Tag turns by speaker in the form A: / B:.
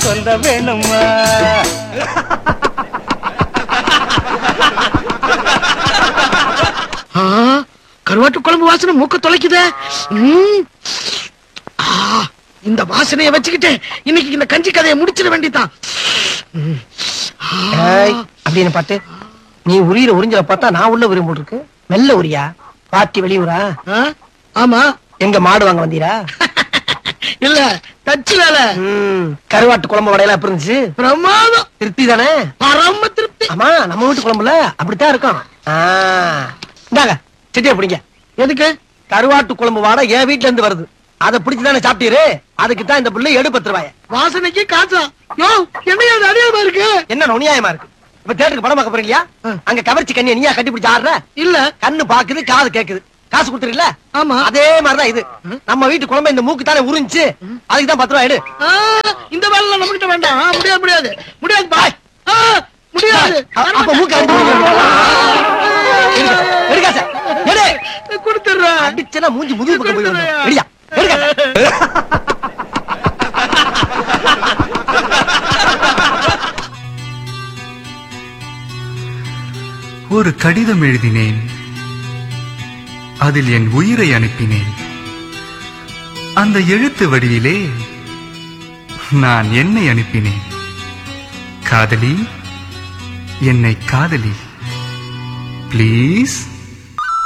A: சொல்ல வேணுமா
B: ஆ, கருவாட்டு குழம்பு வாசனை மூக்க தொலைக்குதே ம். ஆ, இந்த வாசனைய வச்சுக்கிட்டு இன்னைக்கு இந்த கஞ்சி கதையை முடிச்சிட வேண்டியதான்
C: ஏய், அப்படின்னு பாத்து நீ உரியிற உறிஞ்சல பார்த்தா நான் உள்ள உரியும் போல் இருக்கு மெல்ல உரியா பாட்டி வெளியூரா
B: ஆமா
C: எங்க மாடு வாங்க வந்தீரா
B: இல்ல தச்சு வேலை
C: ம், கருவாட்டு குழம்பு வடையெல்லாம் எப்படி இருந்துச்சு
B: பிரமாதம்
C: திருப்தி தானே
B: பரம திருப்தி
C: ஆமா நம்ம வீட்டு குழம்புல அப்படித்தான் இருக்கும் ஆ, இந்தாங்க சிட்டியை பிடிங்க
B: எதுக்கு
C: கருவாட்டு குழம்பு வாடை என் வீட்ல இருந்து வருது அதை பிடிச்சு தானே சாப்பிட்டீரு அதுக்கு தான் இந்த புள்ள எடு பத்து ரூபாய
B: வாசனைக்கு காசா யோ என்னையா அது அநியாயமா இருக்கு
C: என்ன நுணியாயமா இருக்கு இப்ப தேட்டருக்கு படம் பார்க்க போறீங்களா
B: ஆ.
C: அங்க கவர்ச்சி கண்ணியை நீயா கட்டி பிடிச்சு ஆடுற
B: இல்ல
C: கண்ணு பாக்குது காது கேக்குது காசு கொடுத்துருல
B: ஆமா
C: அதே மாதிரிதான் இது நம்ம வீட்டு குழம்பு இந்த மூக்கு தானே உறிஞ்சு அதுக்கு தான் பத்து ரூபாய் எடு
B: ஆ, இந்த வேலை நம்ம கிட்ட வேண்டாம் ஆ, முடியாது முடியாது முடியாது பாய் ஆ, முடியாது
C: அ- அப்ப மூக்கு அடிச்சு எடுக்கா சார் எடு
B: கொடுத்துடுறேன்
C: அடிச்சனா மூஞ்சி முதுகு பக்கம் போய் விழுந்துரும். எடுயா எடுக்கா
D: ஒரு கடிதம் எழுதினேன் அதில் என் உயிரை அனுப்பினேன் அந்த எழுத்து வடிவிலே நான் என்னை அனுப்பினேன் காதலி என்னை காதலி ப்ளீஸ்